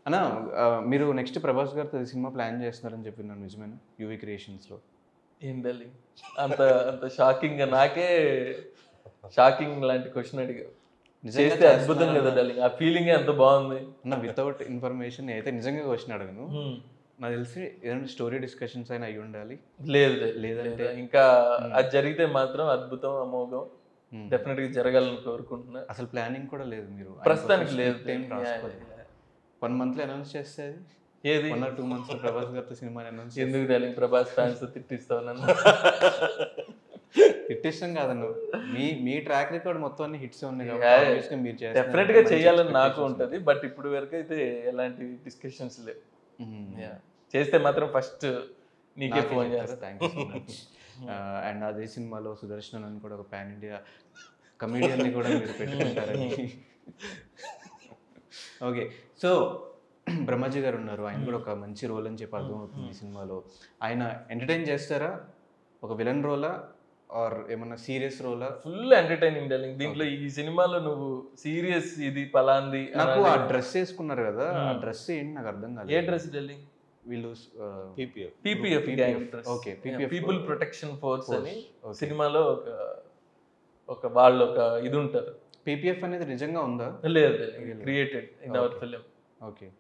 అన్న ఆ, మీరు నెక్స్ట్ ప్రభాస్ గారితో ఈ సినిమా ప్లాన్ చేస్తున్నారని చెప్పినాను నిజమేనా యూవీ క్రియేషన్స్లో ఏం డార్లింగ్ అంత అంత షాకింగ్ గా నాకే షాకింగ్ లాంటి క్వశ్చన్ అడిగా నిజంగా చేస్తే అద్భుతం కదా డార్లింగ్ ఆ ఫీలింగ్ ఎంత బాగుంది అన్న వితౌట్ ఇన్ఫర్మేషన్ అయితే నిజంగా క్వశ్చన్ అడగను Hmm. నాకు తెలిసి ఏదైనా స్టోరీ డిస్కషన్స్ అయినా అయి ఉండాలి లేదు లేదు, లేదంటే- లేదు ఇంకా అది జరిగితే మాత్రం అద్భుతం అమోఘం Hmm. డెఫినెట్ గా జరగాలని కోరుకుంటున్నా అసలు ప్లానింగ్ కూడా లేదు మీరు ప్రస్తుతానికి లేదు టైం Yeah, రాసుకోలేదు yeah. వన్ మంత్లో అనౌన్స్ చేస్తే అది ఏది one or two months Prabhas గారితో సినిమా అనౌన్స్ ఎందుకు డార్లింగ్ ప్రభాస్ ఫ్యాన్స్ తిట్టిస్తావు నన్ను ఇష్టం కాదన్న మీ మీ ట్రాక్ రికార్డ్ మొత్తం అన్ని హిట్స్ ఉన్నాయి Yeah, కాబట్టి obviously మీరు చేస్తున్నారు. డెఫినెట్ గా మంచి చేయాలని నాకు expectations ఉంటది బట్ ఇప్పుడు వరకు అయితే ఎలాంటి డిస్కషన్స్ లేవు ఉన్నాయి. Mhm. Yeah. చేస్తే మాత్రం ఫస్ట్ నీకే నాకే ఫోన్ చెప్తారా? చేస్తా Thank you so much. And అదే సినిమాలో సుదర్శన్ అని కూడా ఒక పాన్ ఇండియా కమీడియన్ ని కూడా మీరు పెట్టుకుంటారని ఓకే సో బ్రహ్మాజీ గారు ఉన్నారు ఆయన కూడా ఒక మంచి రోల్ అని చెప్పి అర్థమవుతుంది ఈ సినిమాలో ఆయన ఎంటర్టైన్ చేస్తారా ఒక విలన్ రోలా ఆర్ ఏమన్నా సీరియస్ రోలా ఫుల్ ఎంటర్టైనింగ్ డార్లింగ్ దీంట్లో ఈ సినిమాలో నువ్వు సీరియస్ ఇది పలాంది నాకు ఆ డ్రెస్ వేసుకున్నారు కదా ఆ డ్రెస్ ఏంటి నాకు అర్థం ఏ కాలేదు డ్రెస్ డార్లింగ్ వీళ్ళు PPF PPF gang dress Okay, PPF. People protection force అని Okay. సినిమాలో ఒక ఒక వాళ్ళు ఒక ఇది ఉంటారు పీపీఎఫ్ అనేది నిజంగా ఉందా లేదు created in our film okay